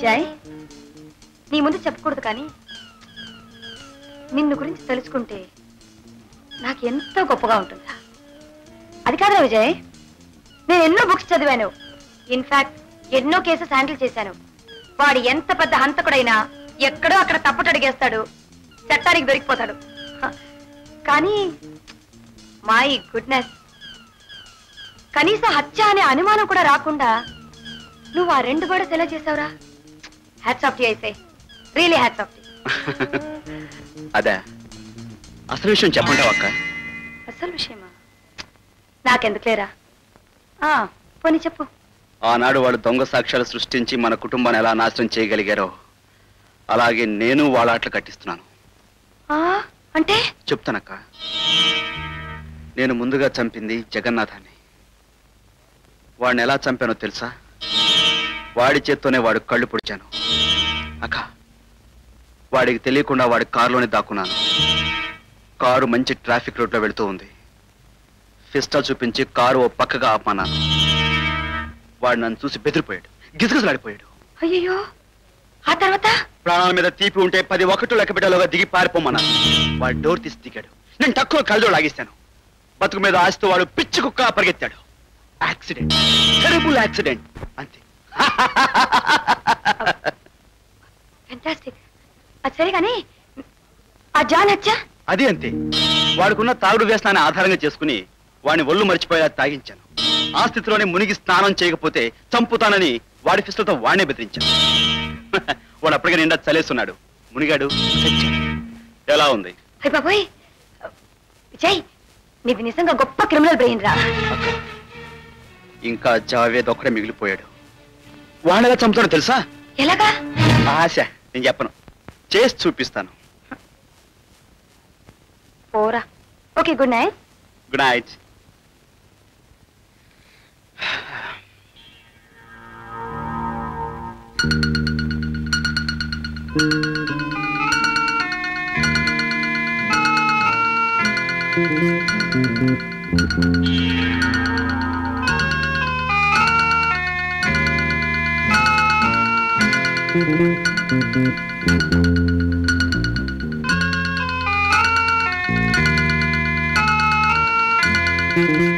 విజయ్ నీ ముందు చెప్పకూడదు కానీ నిన్ను గురించి తెలుసుకుంటే నాకు ఎంతో గొప్పగా ఉంటుందా అది కాదురా విజయ్ నేను ఎన్నో బుక్స్ చదివాను ఇన్ఫాక్ట్ ఎన్నో కేసెస్ హ్యాండిల్ చేశాను వాడు ఎంత పెద్ద హంతకుడైనా ఎక్కడో అక్కడ తప్పట అడిగేస్తాడు చట్టానికి దొరికిపోతాడు హ, కానీ మై గుడ్నెస్ కనీసం హత్య అనే అనుమానం కూడా రాకుండా నువ్వు ఆ రెండు కూడా సెలవు చేసావురా హ్యాట్స్ ఆఫ్ టీ అయితే రియలీ హ్యాట్స్ ఆఫ్ టీ అదే అసలు విషయం చెప్పంటావు అక్క అసలు విషయమా నాకెందుకులేరా ఆ, పోనీ చెప్పు ఆనాడు వాళ్ళు దొంగ సాక్ష్యాలు సృష్టించి మన కుటుంబాన్ని ఎలా నాశనం చేయగలిగారో అలాగే నేను వాళ్ళ ఆటలు కట్టిస్తున్నాను ఆ, అంటే చెప్తానక్క నేను ముందుగా చంపింది జగన్నాథాన్ని వాడిని ఎలా చంపానో తెలుసా వాడి చేత్తోనే వాడు కళ్ళు పొడిచాను అక్క వాడికి తెలియకుండా వాడి కారులోనే దాక్కున్నాను కారు మంచి ట్రాఫిక్ రోడ్లో వెళుతూ ఉంది ఫిస్టల్ చూపించి కారు ఓ పక్కగా ఆపమన్నాను వాడు నన్ను చూసి బెదిరిపోయాడు గిజగిజలాడిపోయాడు అయ్యయ్యో ఆ తర్వాత ప్రాణాల మీద తీపి ఉంటే పది ఒకటి లెక్క పెట్టాలోగా దిగి పారిపోమన్నాను వాడు డోర్ తీసి దిగాడు నేను తక్కువ కళ్ళతో లాగేశాను బతుకు మీద ఆస్తి వాడు పిచ్చి కుక్క పరిగెత్తాడు యాక్సిడెంట్ టెరబుల్ యాక్సిడెంట్ అంతే ఫెంటాస్టిక్ అది సరే కానీ ఆ జాన్ హత్య అది అంతే వాడుకున్న తాగుడు వ్యసనాన్ని ఆధారంగా చేసుకుని వాడిని ఒళ్ళు మర్చిపోయేలా తాగించాను ఆ స్థితిలోనే మునిగి స్నానం చేయకపోతే చంపుతానని వాడి ఫిస్టులతో వాడినే బెదిరించాను వాడు అప్పటికే నిండా చలేస్తున్నాడు మునిగాడు చచ్చాడు. ఎలా ఉంది అయ్య బాబోయ్ విజయ్ నీది నిజంగా గొప్ప క్రిమినల్ బ్రెయిన్ రా ఇంకా జావేద్ ఒక్కడే మిగిలిపోయాడు వాడిని ఎలా చంపుతాడో తెలుసా ఎలాగా ఆశ నేను చెప్పను చేసి చూపిస్తాను పోరా okay good night good night Thank you.